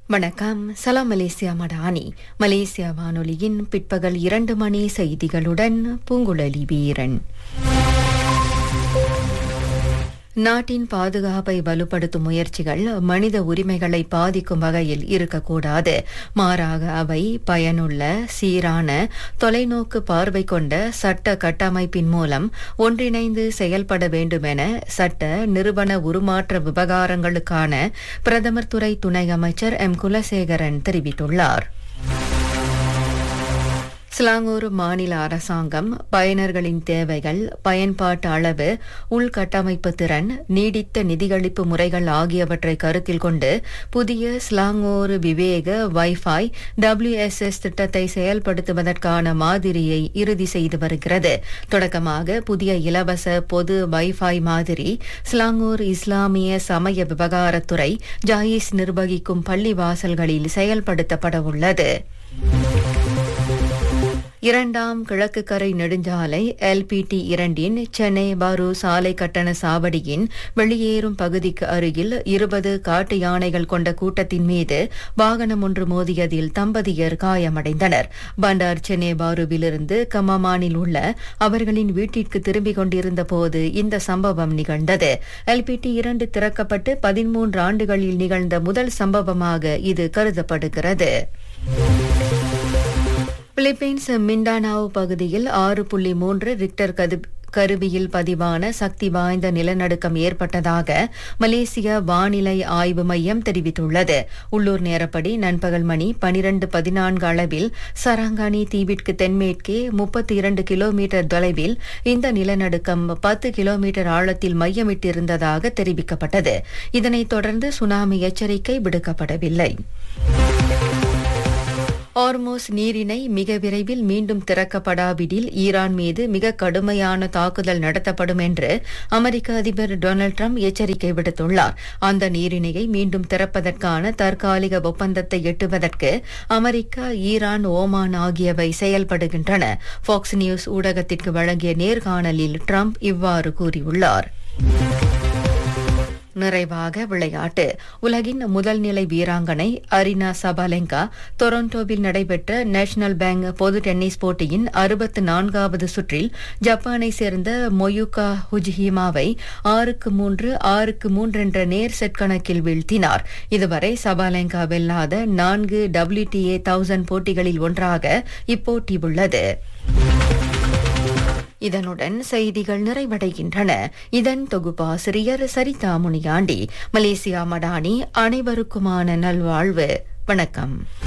வணக்கம் சலாம் Malaysia Madani Malaysia வானொலியின் பிற்பகல் இரண்டு மணி செய்திகளுடன் பூங்குழலி வீரன் நாட்டின் பாதுகாப்பை வலுப்படுத்தும் முயற்சிகள் மனித உரிமைகளை பாதிக்கும் வகையில் இருக்கக்கூடாது மாறாக அவை பயனுள்ள சீரான தொலைநோக்கு பார்வை கொண்ட சட்ட கட்டமைப்பின் மூலம் ஒன்றிணைந்து செயல்பட வேண்டும் என சட்ட நிறுவன உருமாற்ற விவகாரங்களுக்கான பிரதமர் துறை துணை அமைச்சர் எம் குலசேகரன் தெரிவித்துள்ளார் சிலாங்கூர் மாநில அரசாங்கம் பயனர்களின் தேவைகள் பயன்பாட்டு அளவு உள்கட்டமைப்பு திறன் நீடித்த நிதியளிப்பு முறைகள் ஆகியவற்றை கருத்தில் கொண்டு புதிய ஸ்லாங்கூர் விவேக வைஃபை டபிள்யூஎஸ்எஸ் திட்டத்தை செயல்படுத்துவதற்கான மாதிரியை இறுதி செய்து வருகிறது தொடக்கமாக புதிய இலவச பொது வைஃபை மாதிரி ஸ்லாங்கூர் இஸ்லாமிய சமய விவகாரத்துறை ஜாயிஸ் நிர்வகிக்கும் பள்ளிவாசல்களில் செயல்படுத்தப்பட உள்ளது இரண்டாம் கிழக்கு கரை நெடுஞ்சாலை எல்பிடி இரண்டின் சென்னை பாரு சாலை கட்டண சாவடியின் வெளியேறும் பகுதிக்கு அருகில் இருபது காட்டு யானைகள் கொண்ட கூட்டத்தின் மீது வாகனம் ஒன்று மோதியதில் தம்பதியர் காயமடைந்தனர் பண்டார் சென்னை பாருவிலிருந்து கமமானில் உள்ள அவர்களின் வீட்டிற்கு திரும்பிக் கொண்டிருந்த போது இந்த சம்பவம் நிகழ்ந்தது எல்பிடி இரண்டு திறக்கப்பட்டு பதிமூன்று ஆண்டுகளில் நிகழ்ந்த முதல் சம்பவமாக இது கருதப்படுகிறது பிலிப்பைன்ஸ் மிண்டானாவ் பகுதியில் ஆறு புள்ளி மூன்று ரிக்டர் கருவியில் பதிவான சக்தி வாய்ந்த நிலநடுக்கம் ஏற்பட்டதாக மலேசிய வானிலை ஆய்வு மையம் தெரிவித்துள்ளது உள்ளூர் நேரப்படி நண்பகல் மணி பனிரண்டு பதினான்கு அளவில் சரங்கானி தீவிற்கு தென்மேற்கே முப்பத்தி இரண்டு கிலோமீட்டர் தொலைவில் இந்த நிலநடுக்கம் பத்து கிலோமீட்டர் ஆழத்தில் மையமிட்டிருந்ததாக தெரிவிக்கப்பட்டது இதனைத் தொடர்ந்து சுனாமி எச்சரிக்கை விடுக்கப்படவில்லை ஆர்மோஸ் நீரிணை மிக விரைவில் மீண்டும் திறக்கப்படாவிடில் ஈரான் மீது மிக கடுமையான தாக்குதல் நடத்தப்படும் என்று அமெரிக்க அதிபர் டொனால்டு டிரம்ப் எச்சரிக்கை விடுத்துள்ளார் அந்த நீரிணையை மீண்டும் திறப்பதற்கான தற்காலிக ஒப்பந்தத்தை எட்டுவதற்கு அமெரிக்கா ஈரான் ஓமான் ஆகியவை செயல்படுகின்றன ஃபாக்ஸ் நியூஸ் ஊடகத்திற்கு வழங்கிய நேர்காணலில் டிரம்ப் இவ்வாறு கூறியுள்ளார் நிறைவாக விளையாட்டு உலகின் முதல் நிலை வீராங்கனை அரினா சபாலெங்கா டொரண்டோவில் நடைபெற்ற நேஷனல் பேங்க் பொது டென்னிஸ் போட்டியின் அறுபத்து நான்காவது சுற்றில் ஜப்பானை சேர்ந்த மொயுகா ஹுஜிஹிமாவை ஆறுக்கு மூன்று ஆறுக்கு மூன்று என்ற நேர் செட் கணக்கில் வீழ்த்தினார் இதுவரை சபாலெங்கா வெல்லாத நான்கு டபிள்யூடிஏ தௌசண்ட் போட்டிகளில் ஒன்றாக இப்போட்டி உள்ளது இதனுடன் செய்திகள் நிறைவடைகின்றன இதன் தொகுப்பாசிரியர் சரிதா முனியாண்டி மலேசியா மடானி அனைவருக்குமான நல்வாழ்வு வணக்கம்